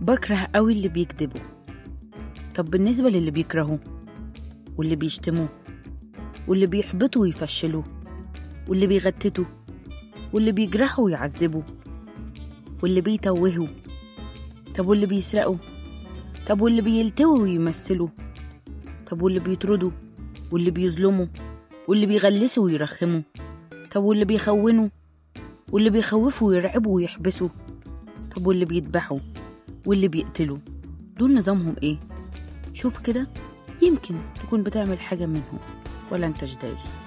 بكره قوي اللي بيكذبوا طب بالنسبة للي بيكرهوا واللي بيشتموا واللي بيحبطوا ويفشلوا واللي بيغتتوا واللي بيجرحوا ويعذبوا واللي بيتوهوا طب واللي بيسرقوا طب واللي بيلتووا ويمثلوا طب واللي بيطردوا واللي بيظلموا واللي بيغلسوا ويرخموا طب واللي بيخونوا واللي بيخوفوا ويرعبوا ويحبسوا طب واللي بيذبحوا واللي بيقتلوا دول نظامهم ايه شوف كده يمكن تكون بتعمل حاجة منهم ولا انتش داري